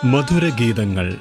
മധുരഗീതങ്ങൾ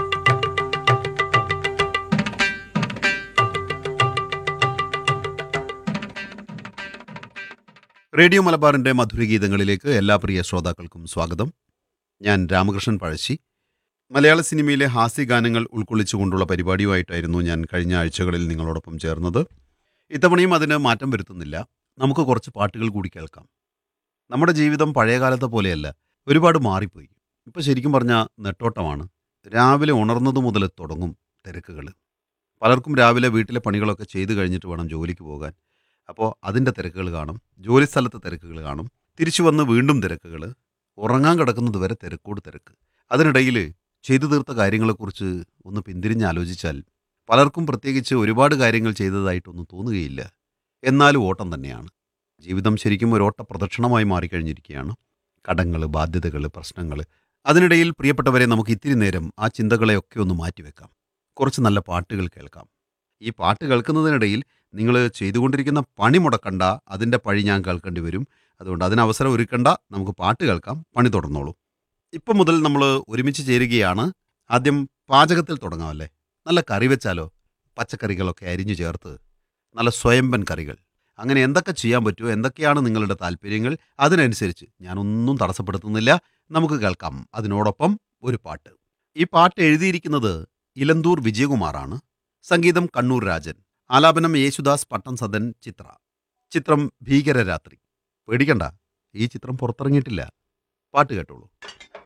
റേഡിയോ മലബാറിന്റെ മധുരഗീതങ്ങളിലേക്ക് എല്ലാ പ്രിയ ശ്രോതാക്കൾക്കും സ്വാഗതം ഞാൻ രാമകൃഷ്ണൻ പഴശ്ശി മലയാള സിനിമയിലെ ഹാസ്യഗാനങ്ങൾ ഉൾക്കൊള്ളിച്ചുകൊണ്ടുള്ള പരിപാടിയുമായിട്ടായിരുന്നു ഞാൻ കഴിഞ്ഞ ആഴ്ചകളിൽ നിങ്ങളോടൊപ്പം ചേർന്നത് ഇത്തവണയും അതിന് മാറ്റം വരുത്തുന്നില്ല നമുക്ക് കുറച്ച് പാട്ടുകൾ കൂടി കേൾക്കാം നമ്മുടെ ജീവിതം പഴയകാലത്തെ പോലെയല്ല ഒരുപാട് മാറിപ്പോയി ഇപ്പോൾ ശരിക്കും പറഞ്ഞാൽ നെട്ടോട്ടമാണ് രാവിലെ ഉണർന്നത് മുതൽ തുടങ്ങും തിരക്കുകൾ പലർക്കും രാവിലെ വീട്ടിലെ പണികളൊക്കെ ചെയ്തു കഴിഞ്ഞിട്ട് വേണം ജോലിക്ക് പോകാൻ അപ്പോൾ അതിൻ്റെ തിരക്കുകൾ കാണും ജോലി സ്ഥലത്ത് തിരക്കുകൾ കാണും തിരിച്ചു വന്ന് വീണ്ടും തിരക്കുകൾ ഉറങ്ങാൻ കിടക്കുന്നത് വരെ തിരക്കോട് തിരക്ക് അതിനിടയിൽ ചെയ്തു തീർത്ത കാര്യങ്ങളെക്കുറിച്ച് ഒന്ന് പിന്തിരിഞ്ഞ് ആലോചിച്ചാൽ പലർക്കും പ്രത്യേകിച്ച് ഒരുപാട് കാര്യങ്ങൾ ചെയ്തതായിട്ടൊന്നും തോന്നുകയില്ല എന്നാലും ഓട്ടം തന്നെയാണ് ജീവിതം ശരിക്കും ഒരു ഓട്ട പ്രദക്ഷിണമായി മാറിക്കഴിഞ്ഞിരിക്കുകയാണ് കടങ്ങൾ ബാധ്യതകൾ പ്രശ്നങ്ങൾ അതിനിടയിൽ പ്രിയപ്പെട്ടവരെ നമുക്ക് ഇത്തിരി നേരം ആ ചിന്തകളെയൊക്കെ ഒന്ന് മാറ്റിവെക്കാം കുറച്ച് നല്ല പാട്ടുകൾ കേൾക്കാം ഈ പാട്ട് കേൾക്കുന്നതിനിടയിൽ നിങ്ങൾ ചെയ്തുകൊണ്ടിരിക്കുന്ന പണി മുടക്കണ്ട അതിൻ്റെ പഴി ഞാൻ കേൾക്കേണ്ടി വരും അതുകൊണ്ട് അതിന് അവസരം ഒരുക്കണ്ട നമുക്ക് പാട്ട് കേൾക്കാം പണി തുടർന്നോളൂ ഇപ്പം മുതൽ നമ്മൾ ഒരുമിച്ച് ചേരുകയാണ് ആദ്യം പാചകത്തിൽ തുടങ്ങാമല്ലേ നല്ല കറി വെച്ചാലോ പച്ചക്കറികളൊക്കെ അരിഞ്ഞു ചേർത്ത് നല്ല സ്വയംബൻ കറികൾ അങ്ങനെ എന്തൊക്കെ ചെയ്യാൻ പറ്റുമോ എന്തൊക്കെയാണ് നിങ്ങളുടെ താല്പര്യങ്ങൾ അതിനനുസരിച്ച് ഞാനൊന്നും തടസ്സപ്പെടുത്തുന്നില്ല നമുക്ക് കേൾക്കാം അതിനോടൊപ്പം ഒരു പാട്ട് ഈ പാട്ട് എഴുതിയിരിക്കുന്നത് ഇലന്തൂർ വിജയകുമാറാണ് സംഗീതം കണ്ണൂർ രാജൻ ആലാപനം യേശുദാസ് പട്ടം സദൻ ചിത്ര ചിത്രം ഭീകരരാത്രി പേടിക്കണ്ട ഈ ചിത്രം പുറത്തിറങ്ങിയിട്ടില്ല പാട്ട് കേട്ടോളൂ